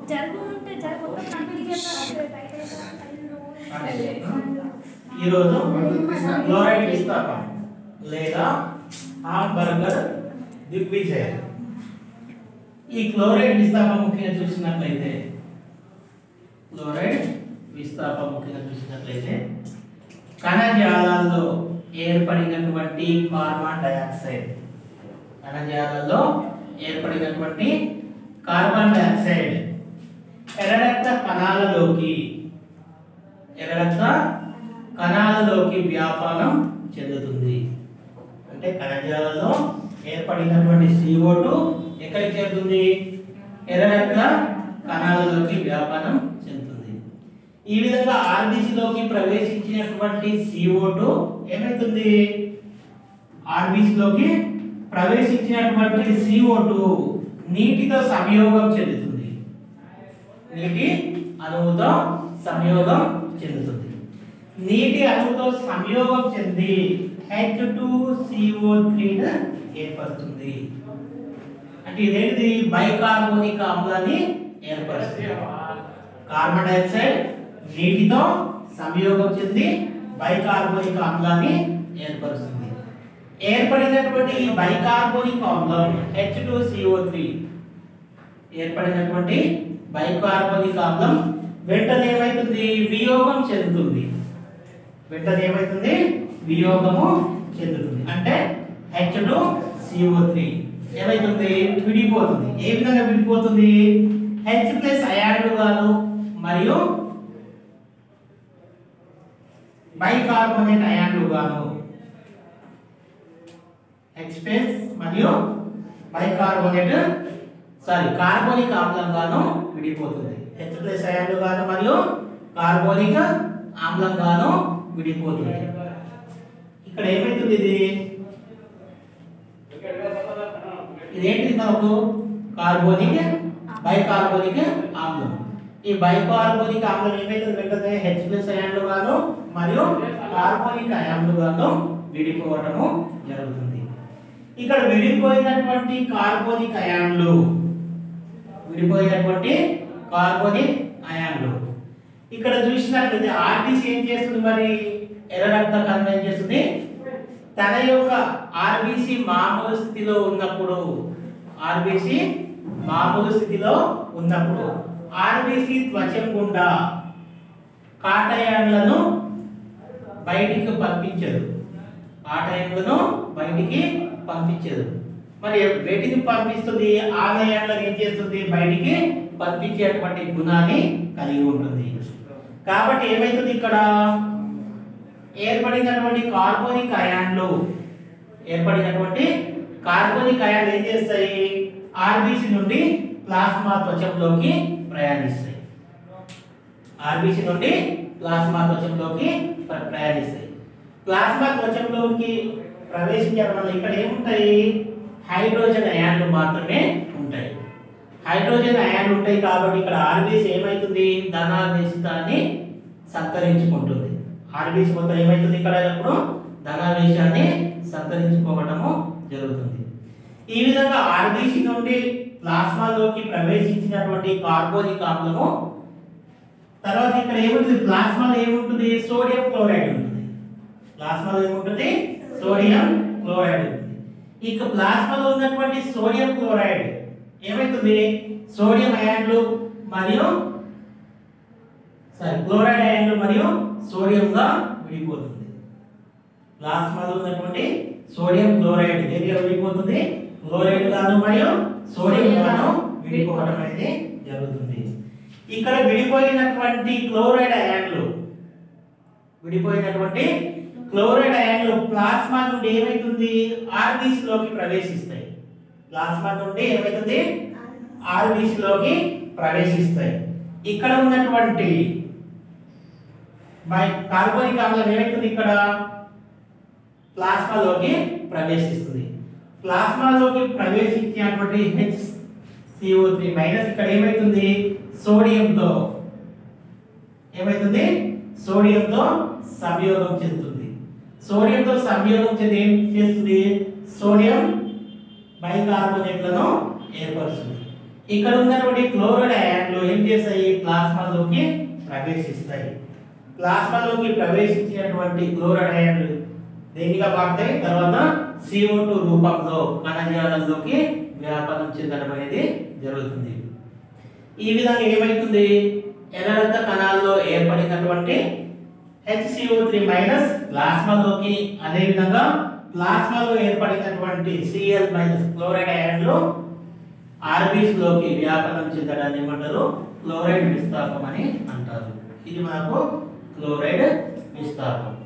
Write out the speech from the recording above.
జరుగుతుంటే జరుగుతుంది కంప్లీట్ చేస్తారు ఈరోజు క్లోరైడ్ విస్తాపం లేదా హాంబర్గర్ దిగ్విజయం ఈ క్లోరైడ్ విస్తాపం ముఖ్యంగా చూసినట్లయితే క్లోరైడ్ విస్తాపం ముఖ్యంగా చూసినట్లయితే కణజాలాల్లో ఏర్పడినటువంటి కార్బన్ డయాక్సైడ్ కణజాలాల్లో ఏర్పడినటువంటి కార్బన్ డయాక్సైడ్ ఎర్రరక్త కణాలలోకి ఎర్రరక్త కణాలలోకి వ్యాపారం చెందుతుంది అంటే కణజాలంలో ఏర్పడినటువంటి CO2 ఎక్కడికి చేరుతుంది ఎర్రరక్త కణాలలోకి వ్యాపారం చెందుతుంది ఈ విధంగా RBC లోకి ప్రవేశించినటువంటి CO2 ఏమవుతుంది RBC లోకి ప్రవేశించినటువంటి CO2 నీటితో సంయోగం చెందుతుంది నీటి అణువుతో సంయోగం చెందుతుంది నీటి అణువుతో సంయోగం చెంది H2CO3 ను ఏర్పరుస్తుంది అంటే ఇదేంటిది బైకార్బోనిక్ ఆమ్లాన్ని ఏర్పరుస్తుంది కార్బన్ డైఆక్సైడ్ నీటితో సంయోగం చెంది బైకార్బోనిక్ ఆమ్లాన్ని ఏర్పరుస్తుంది ఏర్పడినటువంటి ఈ బైకార్బోనిక్ ఆమ్లం H2CO3 ఏర్పడినటువంటి బైకార్బోనిక్ ఆమ్లం వెంటనే ఏమైతుంది వియోగం చెందుతుంది వెంటనే ఏమైతుంది వియోగము చెందుతుంది అంటే H2CO3 ఏమైతుంది విడిపోతుంది ఏ విధంగా విడిపోతుంది H ప్లస్ అయాన్లు గాను మరియు బైకార్బోనేట్ అయాన్లు గాను H ప్లస్ మరియు బైకార్బోనేట్ సారీ కార్బోనిక్ ఆమ్లం గాను విడిపోతుంది H ప్లస్ అయాన్లు గాను మరియు కార్బోనిక్ ఆమ్లం గాను విడిపోతుంది ఇక్కడ ఏమైతుంది ఇది ఇదేంటిది మనకు కార్బోనిక్ బైకార్బోనిక్ ఆమ్లం ఈ బైకార్బోనిక్ ఆమ్లం ఏమైతుంది వెంటనే హెచ్ ప్లస్ అయాన్లు గాను మరియు కార్బోనిక్ అయాన్లు గాను విడిపోవటము జరుగుతుంది ఇక్కడ విడిపోయినటువంటి కార్బోనిక్ అయాన్లు విడిపోయినటువంటి కార్బోనిక్ అయాన్లు ఇక్కడ చూసినట్లయితే ఆర్బీసీ ఏం చేస్తుంది మరి ఎర్ర రక్త కణం ఏం చేస్తుంది తన యొక్క ఆర్బీసీ మామూలు స్థితిలో ఉన్నప్పుడు ఆర్బీసీ మామూలు స్థితిలో ఉన్నప్పుడు ఆర్బీసీ త్వచం గుండా కాటయాన్లను బయటికి పంపించదు కాటయాన్లను బయటికి పంపించదు మరి వేటికి పంపిస్తుంది ఆదాయాలను ఏం చేస్తుంది బయటికి పంపించేటువంటి గుణాన్ని కలిగి ఉంటుంది కాబట్టి ఏమైతుంది ఇక్కడ ఏర్పడినటువంటి కార్బోనిక్ అయాన్లు ఏర్పడినటువంటి కార్బోనిక్ అయాన్లు ఏం చేస్తాయి ఆర్బీసీ నుండి ప్లాస్మా త్వచంలోకి ప్రయాణిస్తాయి ఆర్బీసీ నుండి ప్లాస్మా త్వచంలోకి ప్ర- ప్రయాణిస్తాయి ప్లాస్మా త్వచంలోకి ప్రవేశించడం వల్ల ఇక్కడ ఏముంటాయి హైడ్రోజన్ అయాన్లు మాత్రమే ఉంటాయి హైడ్రోజన్ అయాన్లు ఉంటాయి కాబట్టి ఇక్కడ ఆర్బీసీ ఏమైతుంది ధనావేశితాన్ని సంతరించుకుంటుంది ఆర్బీసీ మొత్తం ఏమైతుంది ఇక్కడ ఇప్పుడు ధనావేశాన్ని సంతరించుకోవటము జరుగుతుంది ఈ విధంగా ఆర్బీసీ నుండి ప్లాస్మాలోకి ప్రవేశించినటువంటి కార్బోనిక్ ఆమ్లము తర్వాత ఇక్కడ ఏముంటుంది ప్లాస్మాలో ఏముంటుంది సోడియం క్లోరైడ్ ఉంటుంది ప్లాస్మాలో ఏముంటుంది సోడియం క్లోరైడ్ ఉంటుంది ఇక ప్లాస్మాలో ఉన్నటువంటి సోడియం క్లోరైడ్ ఏమైతుంది సోడియం అయాన్లు మరియు సారీ క్లోరైడ్ అయాన్లు మరియు సోడియంగా విడిపోతుంది ప్లాస్మాలో ఉన్నటువంటి సోడియం క్లోరైడ్ దేనిగా విడిపోతుంది క్లోరైడ్ గాను మరియు సోడియం గాను విడిపోవడం అనేది జరుగుతుంది ఇక్కడ విడిపోయినటువంటి క్లోరైడ్ అయాన్లు విడిపోయినటువంటి క్లోరైడ్ అయాన్లు ప్లాస్మా నుండి ఏమైతుంది RBC లోకి ప్రవేశిస్తాయి ప్లాస్మా నుండి ఏమైతుంది RBC లోకి ప్రవేశిస్తాయి ఇక్కడ ఉన్నటువంటి బై కార్బోనిక్ ఆమ్లం ఏమైతుంది ఇక్కడ ప్లాస్మాలోకి ప్రవేశిస్తుంది ప్లాస్మాలోకి ప్రవేశించినటువంటి హెచ్ సిఓ త్రీ మైనస్ ఇక్కడ ఏమైతుంది సోడియంతో ఏమైతుంది సోడియంతో సంయోగం చెందుతుంది సోడియంతో సంయోగం చెంది ఏం చేస్తుంది సోడియం బైకార్బోనేట్లను ఏర్పరుస్తుంది ఇక్కడ ఉన్నటువంటి క్లోరైడ్ అయాన్లు ఏం చేస్తాయి ప్లాస్మాలోకి ప్రవేశిస్తాయి ప్లాస్మాలోకి ప్రవేశించినటువంటి క్లోరైడ్ అయాన్లు దేనిగా మారుతాయి తర్వాత CO2 రూపంలో కణజాలంలోకి వ్యాపనం చెందడం అనేది జరుగుతుంది ఈ విధంగా ఏమవుతుంది ఎర్రరక్త కణాల్లో ఏర్పడినటువంటి హెచ్సిఓ త్రీ మైనస్ ప్లాస్మాలోకి అదేవిధంగా ప్లాస్మాలో ఏర్పడినటువంటి సిఎల్ మైనస్ క్లోరైడ్ అయాన్లు ఆర్బీస్ లోకి వ్యాపనం చెందడాన్ని ఏమంటారు క్లోరైడ్ విస్తాపం అని అంటారు ఇది మనకు క్లోరైడ్ విస్తాపం